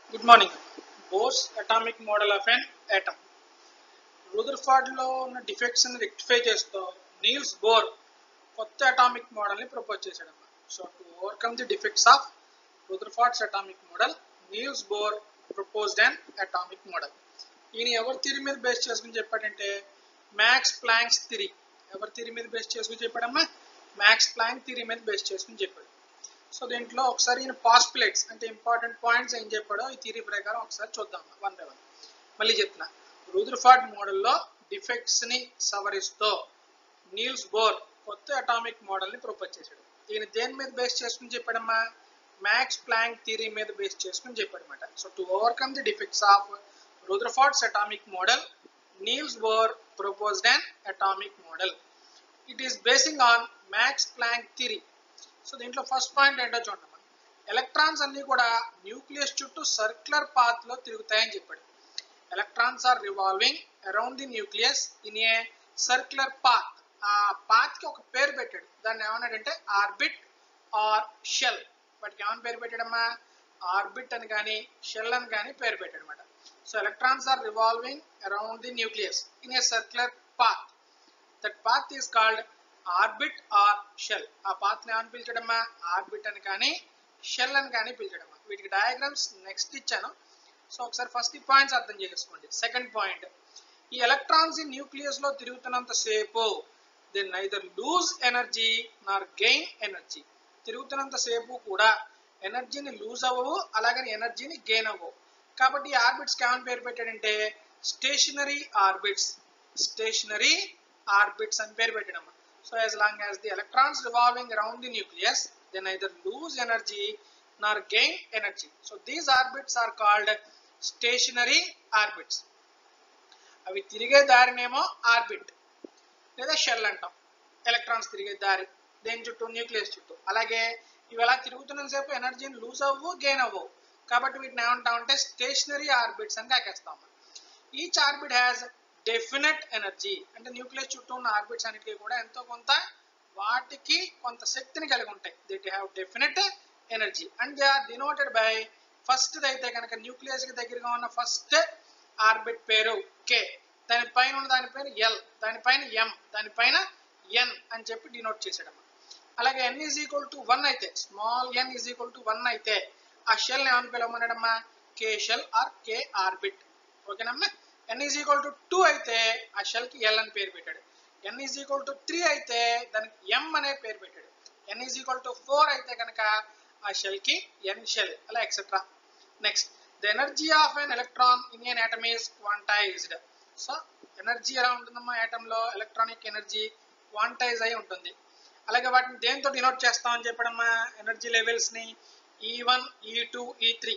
good morning Bohr's atomic model of an atom Rutherford లో ఉన్న defects ని rectify చేస్తూ నీల్స్ బోర్ కొత్త అటామిక్ మోడల్ ని ప్రపోజ్ చేశాడు so to overcome the defects of Rutherford's atomic model Niels Bohr proposed an atomic model ఈయన ఎవరి థిరీ మీద బేస్ చేసుకుని చెప్పాడంటే మ్యాక్స్ ప్లాంక్స్ థిరీ ఎవరి థిరీ మీద బేస్ చేసుకుని చెప్పాడమ్మా మ్యాక్స్ ప్లాంక్ థిరీ మీద బేస్ చేసుకుని చెప్పాడు సో దీంట్లో ఒకసారి ఈయన పాస్పులేట్స్ అంటే ఇంపార్టెంట్ పాయింట్స్ ఏం చెప్పాడో ఈ థియరీ ప్రకారం ఒకసారి చూద్దాం వన్ బై వన్ మళ్ళీ చెప్తున్నా రూదర్ఫార్డ్ మోడల్లో డిఫెక్ట్స్ ని సవరిస్తూ నీల్స్ బోర్ కొత్త అటామిక్ మోడల్ ని ప్రపోజ్ చేశాడు ఈయన దేని మీద బేస్ చేసుకుని చెప్పాడమ్మా మ్యాక్స్ ప్లాంక్ థియరీ మీద బేస్ చేసుకుని చెప్పాడనమాట so to overcome the defects of Rutherford's atomic model Niels Bohr proposed an atomic model it is basing on Max Planck theory so దీంట్లో ఫస్ట్ పాయింట్ ఏంటో చూడండి ఎలక్ట్రాన్స్ అన్ని కూడా న్యూక్లియస్ చుట్టూ circular path లో తిరుగుతాయని చెప్పాడు electrons are revolving around the nucleus in a circular path ఆ పాత్ కి ఒక పేరు పెట్టాడు దాన్ని ఏమన్నాడంటే ఆర్బిట్ ఆర్ షెల్ వాటికి ఏమని పేరు పెట్టాడమ్మా ఆర్బిట్ అని కానీ షెల్ అని కానీ పేరు పెట్టాడు అనమాట so electrons are revolving around the nucleus in a circular path that path is called orbit or shell ఆ పాత్ ని ఏమని పిలిచడమ్మా ఆర్బిట్ అని కానీ షెల్ అని కానీ పిలిచడమ్మా వీటికి డయాగ్రామ్స్ నెక్స్ట్ ఇచ్చాను సో ఒకసారి ఫస్ట్ ఈ పాయింట్స్ అర్థం చేసుకోండి సెకండ్ పాయింట్ ఈ ఎలక్ట్రాన్స్ ఈ న్యూక్లియస్ లో తిరుగుతున్నంత సేపు they neither lose energy nor gain energy తిరుగుతున్నంత సేపు కూడా ఎనర్జీని లూజ్ అవ్వవు అలాగని ఎనర్జీని గెయిన్ అవ్వవు కాబట్టి ఈ ఆర్బిట్స్ ఏమని పేరు పెట్టాడంటే స్టేషనరీ ఆర్బిట్స్ స్టేషనరీ ఆర్బిట్స్ అని పేరు పెట్టడమ్మా so as long as the electrons revolving around the nucleus they neither lose energy nor gain energy so these orbits are called stationary orbits అవి తిరిగే దారినేమో ఆర్బిట్ లేదా షెల్ అంటాం ఎలక్ట్రాన్స్ తిరిగే దారి దేని చుట్టూ న్యూక్లియస్ చుట్టూ అలాగే ఇవి అలా తిరుగుతున్నంత సేపు ఎనర్జీని లూజ్ అవ్వు గెయిన్ అవ్వవు కాబట్టి వీటిని ఏమంటామంటే స్టేషనరీ ఆర్బిట్స్ అని కాకేస్తాం each orbit has definite energy అంటే న్యూక్లియస్ చుట్టూ ఉన్న ఆర్బిట్స్ అన్నిటికీ కూడా ఎంతో కొంత వాటికి కొంత శక్తిని కలిగి ఉంటాయి they have definite energy and they are denoted by first అయితే కనుక న్యూక్లియస్ కి దగ్గరగా ఉన్న ఫస్ట్ ఆర్బిట్ పేరు కే దానిపైన ఉన్న దాని పేరు ఎల్ దానిపైన ఎం దానిపైన ఎన్ అని చెప్పి డినోట్ చేసాడమ్మా అలాగే N is equal to one అయితే small n is equal to one అయితే ఆ షెల్ ఏమని పిలవమన్నాడమ్మా K shell or K orbit ఓకేనమ్మా N is equal to two అయితే ఆ షెల్ కి ఎల్ అని పేరు పెట్టాడు N is equal to three అయితే దానికి ఎం అనే పేరు పెట్టాడు N is equal to four అయితే కనుక ఆ షెల్ కి ఎన్ షెల్ అలా etcetera next the energy of N electron in an atom is quantised so energy ఎలా ఉంటుందమ్మా ఆటమ్ లో ఎలక్ట్రానిక్ ఎనర్జీ క్వాంటైజ్ అయి ఉంటుంది అలాగే వాటిని దేంతో డినోట్ చేస్తామని చెప్పడమ్మా ఎనర్జీ లెవెల్స్ ని ఈ one E two E three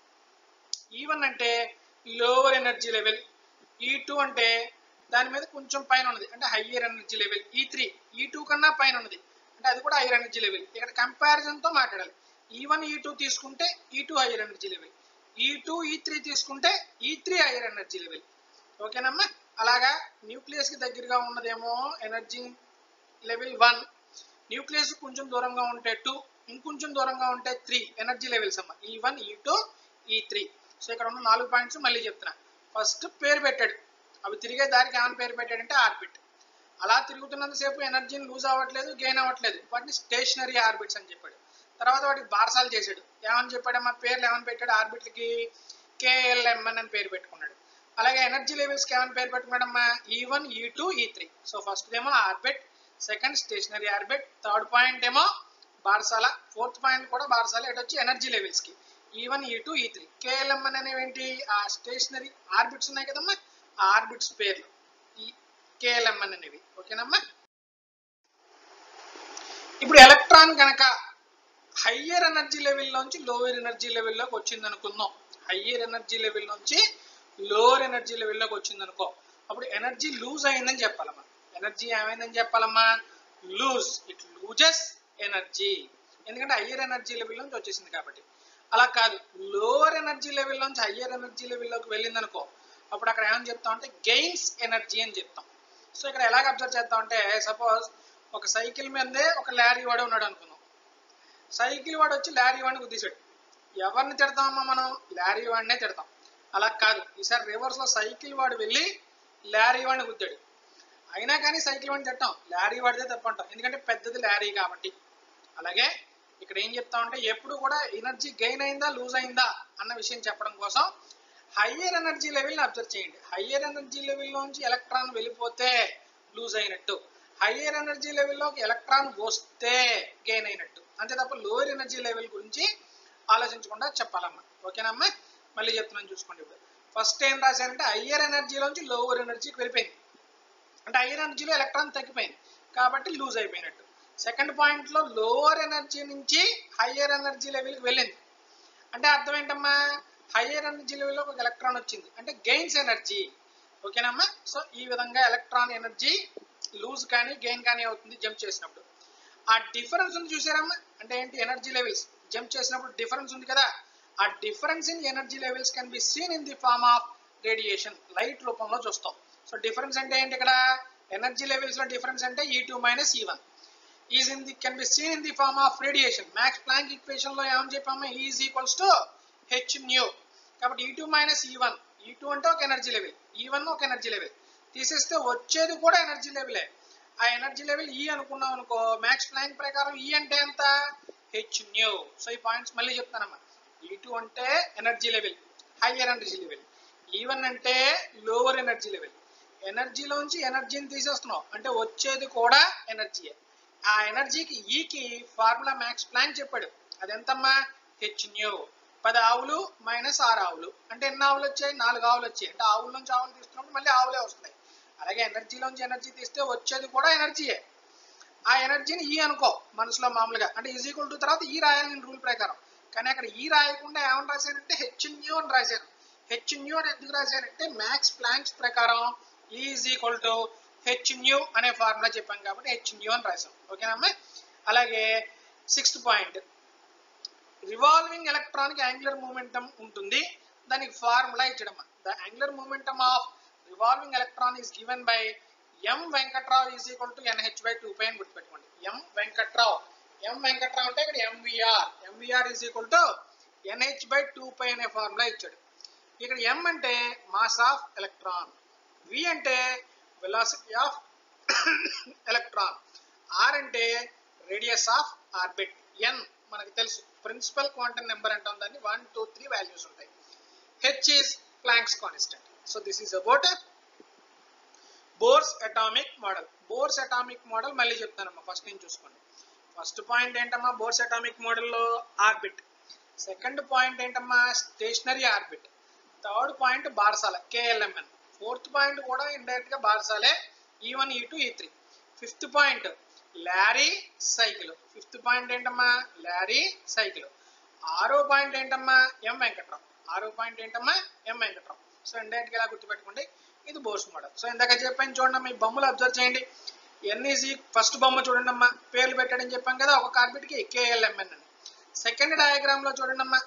E one అంటే lower energy level E two అంటే దాని మీద కొంచెం పైన ఉన్నది అంటే higher energy level E three E two కన్నా పైన ఉన్నది అంటే అది కూడా హైయర్ ఎనర్జీ లెవెల్ ఇక్కడ కంపారిజన్ తో మాట్లాడాలి ఈ వన్ ఈ టూ తీసుకుంటే E two higher energy level E two E three తీసుకుంటే E three hire energy level ఓకేనమ్మా అలాగా న్యూక్లియస్ కి దగ్గరగా ఉన్నదేమో ఎనర్జీ లెవెల్ వన్ న్యూక్లియస్ కొంచెం దూరంగా ఉంటే టూ ఇంకొంచెం దూరంగా ఉంటే త్రీ ఎనర్జీ లెవెల్స్ అమ్మా ఈ one E two E three so ఇక్కడ ఉన్న నాలుగు పాయింట్స్ మళ్ళీ చెప్తున్నా ఫస్ట్ పేరు పెట్టాడు అవి తిరిగే దారికి ఏమని పేరు పెట్టాడంటే ఆర్బిట్ అలా తిరుగుతున్నంతసేపు ఎనర్జీని లూజ్ అవ్వట్లేదు గెయిన్ అవ్వట్లేదు వాటిని స్టేషనరీ ఆర్బిట్స్ అని చెప్పాడు తర్వాత వాటికి బారసాలు చేశాడు ఏమని చెప్పాడమ్మా పేర్లు ఏమని పెట్టాడు ఆర్బిట్లకి కేఎల్ఎంఎన్ అని పేరు పెట్టుకున్నాడు అలాగే ఎనర్జీ లెవెల్స్ కి ఏమని పేరు పెట్టుకున్నాడమ్మా ఈ one E two E three so first ఏమో orbit second stationary orbit third point ఏమో బారసాల ఫోర్త్ పాయింట్ కూడా బారసాల ఎటు వచ్చి ఎనర్జీ లెవెల్స్ కి ఈ one E two E three KLMN అనేవి ఏంటి ఆ స్టేషనరీ ఆర్బిట్స్ ఉన్నాయి కదమ్మా ఆ ఆర్బిట్స్ పేర్లు ఈ కేఎల్ఎంఎన్ అనేవి ఓకేనమ్మా ఇప్పుడు ఎలక్ట్రాన్ కనుక హయ్యర్ ఎనర్జీ లెవెల్ నుంచి లోవర్ ఎనర్జీ లెవెల్లోకి వచ్చింది అనుకుందాం హయ్యర్ ఎనర్జీ లెవెల్ నుంచి లోవర్ ఎనర్జీ లెవెల్లోకి వచ్చింది అనుకో అప్పుడు ఎనర్జీ లూజ్ అయిందని చెప్పాలమ్మా ఎనర్జీ ఏమైందని చెప్పాలమ్మా లూజ్ ఇట్ లూజెస్ ఎనర్జీ ఎందుకంటే హయ్యర్ ఎనర్జీ లెవెల్ నుంచి వచ్చేసింది కాబట్టి అలా కాదు లోవర్ ఎనర్జీ లెవెల్ నుంచి హయ్యర్ ఎనర్జీ లెవెల్లోకి వెళ్ళింది అనుకో అప్పుడు అక్కడ ఏమని చెప్తాం అంటే గెయిన్స్ ఎనర్జీ అని చెప్తాం సో ఇక్కడ ఎలాగ అబ్జర్వ్ చేస్తాం అంటే సపోజ్ ఒక సైకిల్ మీదే ఒక లారీ వాడు ఉన్నాడు అనుకుందాం సైకిల్ వాడు వచ్చి లారీ వాడిని గుద్దేశాడు ఎవరిని తిడతామమ్మా మనం లారీ వాడినే తిడతాం అలా కాదు ఈసారి రివర్స్ లో సైకిల్ వాడు వెళ్ళి లారీ వాడిని గుద్దాడు అయినా కానీ సైకిల్ వాడిని తిట్టాం లారీ వాడితే తప్పంటాం ఎందుకంటే పెద్దది లారీ కాబట్టి అలాగే ఇక్కడ ఏం చెప్తామంటే ఎప్పుడు కూడా ఎనర్జీ గెయిన్ అయిందా లూజ్ అయిందా అన్న విషయం చెప్పడం కోసం హయ్యర్ ఎనర్జీ లెవెల్ని అబ్జర్వ్ చేయండి హయ్యర్ ఎనర్జీ లెవెల్లోంచి ఎలక్ట్రాన్ వెళ్ళిపోతే లూజ్ అయినట్టు హయ్యర్ ఎనర్జీ లెవెల్లోకి ఎలక్ట్రాన్ వస్తే గెయిన్ అయినట్టు అంతే తప్ప లోయర్ ఎనర్జీ లెవెల్ గురించి ఆలోచించకుండా చెప్పాలమ్మా ఓకేనమ్మా మళ్ళీ చెప్తున్నాను చూసుకోండి ఇప్పుడు ఫస్ట్ ఏం రాశారంటే హయ్యర్ ఎనర్జీలోంచి లోవర్ ఎనర్జీకి వెళ్ళిపోయింది అంటే హైయర్ ఎనర్జీలో ఎలక్ట్రాన్ తగ్గిపోయింది కాబట్టి లూజ్ అయిపోయినట్టు సెకండ్ పాయింట్ లో లోవర్ ఎనర్జీ నుంచి హయ్యర్ ఎనర్జీ లెవెల్కి వెళ్ళింది అంటే అర్థం ఏంటమ్మా హయ్యర్ ఎనర్జీ లెవెల్లో ఒక ఎలక్ట్రాన్ వచ్చింది అంటే గెయిన్స్ ఎనర్జీ ఓకేనమ్మా సో ఈ విధంగా ఎలక్ట్రాన్ ఎనర్జీ లూజ్ కానీ గెయిన్ కానీ అవుతుంది జంప్ చేసినప్పుడు ఆ డిఫరెన్స్ ఉంది చూసారమ్మా అంటే ఏంటి ఎనర్జీ లెవెల్స్ జంప్ చేసినప్పుడు డిఫరెన్స్ ఉంది కదా ఆ difference in energy levels can be seen in the form of radiation light రూపంలో చూస్తాం సో డిఫరెన్స్ అంటే ఏంటి ఇక్కడ ఎనర్జీ లెవెల్స్ లో డిఫరెన్స్ అంటే E two minus E one is in the can be seen in the form of radiation Max Planck equation లో ఏమని చెప్పాము is equals to h nu కాబట్టి E two minus E one E two అంటే ఒక energy level E one ఒక energy level తీసేస్తే వచ్చేది కూడా ఎనర్జీ లెవెలే ఆ ఎనర్జీ లెవెల్ ఈ అనుకున్నాం అనుకో మ్యాక్స్ ప్లాంక్ ప్రకారం ఈ అంటే ఎంత హెచ్ న్యూ సో ఈ పాయింట్స్ మళ్ళీ చెప్తానమ్మా ఈ టూ అంటే energy level higher energy level E one అంటే లోవర్ ఎనర్జీ లెవెల్ ఎనర్జీలోంచి ఎనర్జీని తీసేస్తున్నాం అంటే వచ్చేది కూడా ఎనర్జీయే ఆ ఎనర్జీకి ఈకి ఫార్ములా మ్యాక్స్ ప్లాన్ చెప్పాడు అదెంతమ్మా హెచ్ న్యూ పది ఆవులు మైనస్ ఆరు ఆవులు అంటే ఎన్ని ఆవులు వచ్చాయి నాలుగు ఆవులు వచ్చాయి అంటే ఆవుల నుంచి ఆవులు తీస్తున్నప్పుడు మళ్ళీ ఆవులే వస్తున్నాయి అలాగే ఎనర్జీలోంచి ఎనర్జీ తీస్తే వచ్చేది కూడా ఎనర్జీయే ఆ ఎనర్జీని ఈ అనుకో మనసులో మామూలుగా అంటే ఈజ్ ఈక్వల్ టు తర్వాత ఈ రాయాలి రూల్ ప్రకారం కానీ అక్కడ ఈ రాయకుండా ఏమని రాశానంటే హెచ్ న్యూ అని రాశాను హెచ్ న్యూ అని ఎందుకు రాశానంటే మ్యాక్స్ ప్లాంక్స్ ప్రకారం is equal to h nu అనే ఫార్ములా చెప్పాం కాబట్టి హెచ్ న్యూ అని రాసాం ఓకేనమ్మా అలాగే sixth point revolving electronic angular momentum ఉంటుంది దానికి ఫార్ములా ఇచ్చడమ్మా the angular momentum of revolving electron is given by m Venkatrao is equal to nh by two pi అని గుర్తుపెట్టుకోండి ఎం వెంకట్రావు ఎం వెంకట్రావు అంటే ఇక్కడ mvr mvr is equal to nh by two pi అనే formula ఇచ్చాడు ఇక్కడ ఎం అంటే మాస్ ఆఫ్ ఎలక్ట్రాన్ వి అంటే velocity of electron r అంటే రేడియస్ ఆఫ్ ఆర్బిట్ ఎన్ మనకు తెలుసు ప్రిన్సిపల్ క్వాంటమ్ నెంబర్ అంటాం దాన్ని వన్ టూ త్రీ వాల్యూస్ ఉంటాయి h is Planck's constant so this is about Bohr's atomic model Bohr's atomic model మళ్ళీ చెప్తానమ్మా first నేను చూసుకోండి ఫస్ట్ పాయింట్ ఏంటమ్మా బోర్స్ అటామిక్ మోడల్లో ఆర్బిట్ సెకండ్ పాయింట్ ఏంటమ్మా స్టేషనరీ ఆర్బిట్ థర్డ్ పాయింట్ బార్సాల కేఎల్ఎంఎన్ ఫోర్త్ పాయింట్ కూడా ఇండైరెక్ట్ గా బార్సాలే E one E two E three fifth point lorry cycle fifth point ఏంటమ్మా లారీ సైకిల్ ఆరో పాయింట్ ఏంటమ్మా ఎం వెంకట్రావు ఆరో పాయింట్ ఏంటమ్మా ఎం వెంకట్రావు సో ఇండైరెక్ట్ గా ఇలా గుర్తుపెట్టుకోండి ఇది బోర్స్ మోడల్ సో ఇందాక చెప్పాను చూడండి అమ్మా ఈ బొమ్మలు అబ్జర్వ్ చేయండి ఎన్ఈసి ఫస్ట్ బొమ్మ చూడండి అమ్మా పేర్లు పెట్టాడని చెప్పాం కదా ఒక కార్బెట్ కి కేఎల్ఎంఎన్ అని సెకండ్ డయాగ్రామ్ లో చూడండి అమ్మా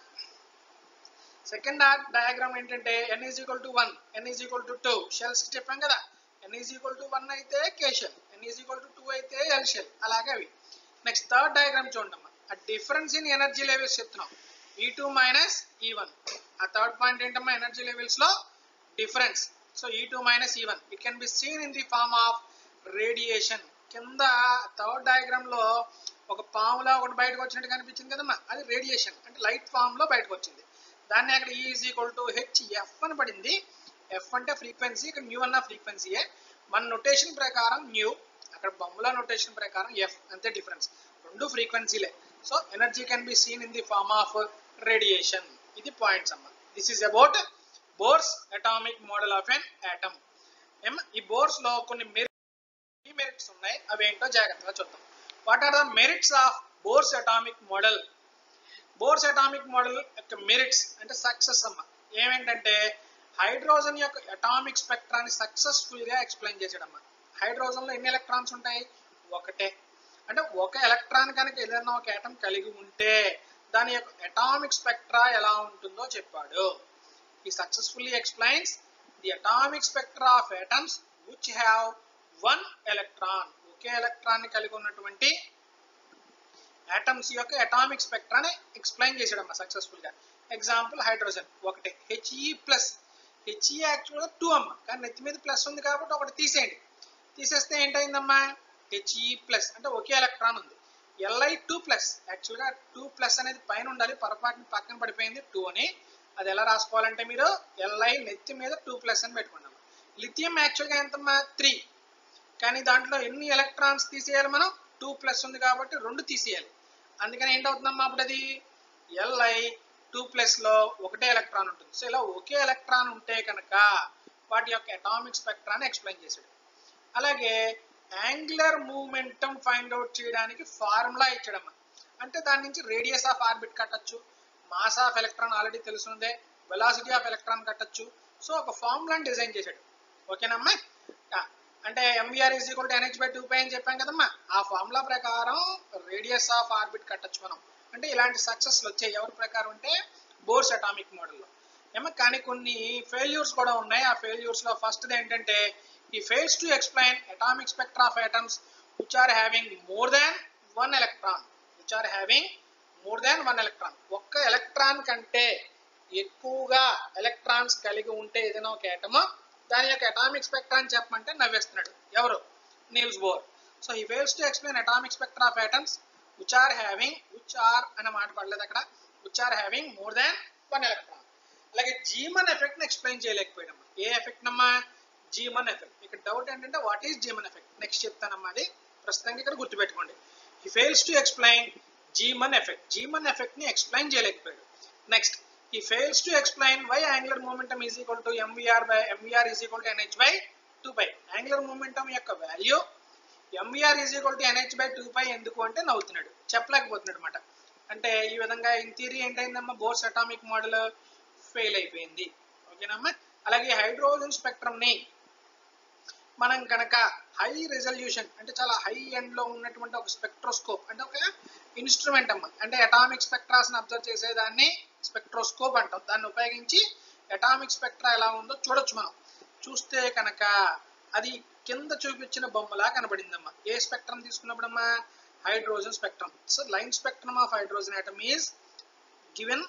సెకండ్ డయాగ్రామ్ ఏంటంటే n is equal to one n is equal to two shells చెప్పాం కదా n is equal to one అయితే K shell n is equal to two అయితే ఎల్ షెల్ అలాగే అవి నెక్స్ట్ థర్డ్ డయాగ్రామ్ చూడండి అమ్మా ఆ డిఫరెన్స్ ఇన్ ఎనర్జీ లెవెల్స్ చెప్తున్నాం E two minus E one ఆ థర్డ్ పాయింట్ ఏంటమ్మా ఎనర్జీ లెవెల్స్ లో difference so E two minus E one it can be seen in the form of radiation కింద third diagram లో ఒక పాములా ఒకటి బయటకు వచ్చినట్టు కనిపించింది కదమ్మా అది రేడియేషన్ అంటే లైట్ ఫామ్ లో బయటకు వచ్చింది దాన్ని అక్కడ is equal to h f అని పడింది ఎఫ్ అంటే ఫ్రీక్వెన్సీ ఇక్కడ న్యూ అన్న ఫ్రీక్వెన్సీయే మన నొటేషన్ ప్రకారం న్యూ అక్కడ బొమ్మల నొటేషన్ ప్రకారం ఎఫ్ అంతే డిఫరెన్స్ రెండు ఫ్రీక్వెన్సీలే so energy can be seen in the form of radiation ఇది పాయింట్స్ అమ్మ this is about Bohr's atomic model of an atom ఈ బోర్స్ లో కొన్ని మెరిట్స్ ఉన్నాయి అవి ఏంటో జాగ్రత్తగా చూద్దాం what are the merits of Bohr's atomic model Bohr's atomic model యొక్క మెరిట్స్ అంటే సక్సెస్ అమ్మ ఏమేంటంటే హైడ్రోజన్ యొక్క అటామిక్ స్పెక్ట్రాన్ని సక్సెస్ఫుల్ గా ఎక్స్ప్లెయిన్ చేసాడమ్మా హైడ్రోజన్ లో ఎన్ని ఎలక్ట్రాన్స్ ఉంటాయి ఒకటే అంటే ఒక ఎలక్ట్రాన్ కనుక ఏదైనా ఒక ఆటం కలిగి ఉంటే దాని యొక్క అటామిక్ స్పెక్ట్రా ఎలా ఉంటుందో చెప్పాడు he successfully explains the atomic spectra of atoms which have one electron ఒకే ఎలక్ట్రాన్ కలిగి ఉన్నటువంటి ఆటమ్స్ యొక్క అటామిక్ స్పెక్ట్రాని ఎక్స్ప్లెయిన్ చేశాడమ్మా సక్సెస్ఫుల్ గా ఎగ్జాంపుల్ హైడ్రోజన్ ఒకటే హెచ్ఈ ప్లస్ హెచ్ఈ యాక్చువల్గా టూ అమ్మ కానీ నెత్తి మీద ప్లస్ ఉంది కాబట్టి ఒకటి తీసేయండి తీసేస్తే ఏంటైందమ్మా హెచ్ఈ ప్లస్ అంటే ఒకే ఎలక్ట్రాన్ ఉంది ఎల్ఐ టూ ప్లస్ యాక్చువల్గా టూ ప్లస్ అనేది పైన ఉండాలి పొరపాటుని పక్కన పడిపోయింది టూ అని అది ఎలా రాసుకోవాలంటే మీరు ఎల్ఐ నెత్తి మీద టూ ప్లస్ అని పెట్టుకున్నాం లిథియం యాక్చువల్గా ఎంతమ్మా త్రీ కానీ దాంట్లో ఎన్ని ఎలక్ట్రాన్స్ తీసేయాలి మనం టూ ప్లస్ ఉంది కాబట్టి రెండు తీసేయాలి అందుకని ఏంటవుతుందమ్మా అప్పుడు అది ఎల్ఐ టూ ప్లస్ లో ఒకటే ఎలక్ట్రాన్ ఉంటుంది సో ఇలా ఒకే ఎలక్ట్రాన్ ఉంటే కనుక వాటి యొక్క అటామిక్ స్పెక్ట్రాన్ని ఎక్స్ప్లెయిన్ చేశాడు అలాగే యాంగులర్ మూమెంటం ఫైండ్ అవుట్ చేయడానికి ఫార్ములా ఇచ్చడమ్మా అంటే దాని నుంచి రేడియస్ ఆఫ్ ఆర్బిట్ కట్టచ్చు మాస్ ఆఫ్ ఎలక్ట్రాన్ ఆల్రెడీ తెలుసుందే వెలాసిటీ ఆఫ్ ఎలక్ట్రాన్ కట్టచ్చు సో ఒక ఫార్ములాని డిజైన్ చేశాడు ఓకేనమ్మా ఆ, అంటే mvr is equal to nh by two pi అని చెప్పాం కదమ్మా ఆ ఫార్ములా ప్రకారం రేడియస్ ఆఫ్ ఆర్బిట్ కట్టచ్చు మనం అంటే ఇలాంటి సక్సెస్లు వచ్చాయి ఎవరి ప్రకారం అంటే బోర్స్ అటామిక్ మోడల్లో ఏమో కానీ కొన్ని ఫెయిల్యూర్స్ కూడా ఉన్నాయి ఆ ఫెయిల్యూర్స్ లో ఫస్ట్ ఏంటంటే he fails to explain atomic spectra of atoms which are having more than one electron which are having more than one electron ఒక్క ఎలక్ట్రాన్ కంటే ఎక్కువగా ఎలక్ట్రాన్స్ కలిగి ఉంటే ఏదైనా ఒక ఏటమో దాని యొక్క అటామిక్ స్పెక్ట్రా అని చెప్పమంటే నవ్వేస్తున్నాడు ఎవరు Niels Bohr so he fails to explain atomic spectra of atoms which are having which are అనే మాట పడలేదు అక్కడ which are having more than one electron అలాగే జీమన్ ఎఫెక్ట్ ని ఎక్స్ప్లెయిన్ చేయలేకపోయాడమ్మా ఏ ఎఫెక్ట్ నమ్మా జీమన్ ఎఫెక్ట్ ఇక్కడ డౌట్ ఏంటంటే what is Zeeman effect next చెప్తానమ్మా అది ప్రస్తుతానికి ఇక్కడ గుర్తుపెట్టుకోండి he fails to explain Zeeman effect Zeeman effect ని ఎక్స్ప్లెయిన్ చేయలేకపోయాడు next he fails to explain why angular momentum is equal to mvr by mvr is equal to nh by 2 pi angular momentum యొక్క value mvr is equal to nh by 2 pi ఎందుకు అంటే నవ్వుతున్నాడు చెప్పలేకపోతున్నాడు అనమాట అంటే ఈ విధంగా in theory ఏంటైందమ్మా Bohr's atomic model fail అయిపోయింది ఓకేనమ్మా అలాగే హైడ్రోజన్ స్పెక్ట్రమ్ ని మనం కనుక హై రిజల్యూషన్ అంటే చాలా హై ఎండ్ లో ఉన్నటువంటి ఒక స్పెక్ట్రోస్కోప్ అంటే ఒక ఇన్స్ట్రుమెంట్ అమ్మ అంటే అటామిక్ స్పెక్ట్రాస్ ని అబ్జర్వ్ చేసేదాన్ని స్పెక్ట్రోస్కోప్ అంటాం దాన్ని ఉపయోగించి అటామిక్ స్పెక్ట్రా ఎలా ఉందో చూడొచ్చు మనం చూస్తే కనుక అది కింద చూపించిన బొమ్మలా కనబడిందమ్మా ఏ స్పెక్ట్రమ్ తీసుకున్నప్పుడమ్మా hydrogen spectrum so line spectrum of hydrogen atom is given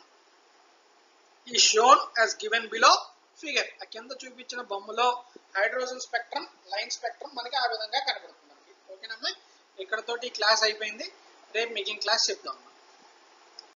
ఈ shown as given below figure ఆ కింద చూపించిన బొమ్మలో హైడ్రోజన్ స్పెక్ట్రమ్ లైన్ స్పెక్ట్రమ్ మనకి ఆ విధంగా కనబడుతుంది మనకి ఓకేనమ్మా ఇక్కడతోటి క్లాస్ అయిపోయింది రేపు మిగిలిన క్లాస్ చెప్దాం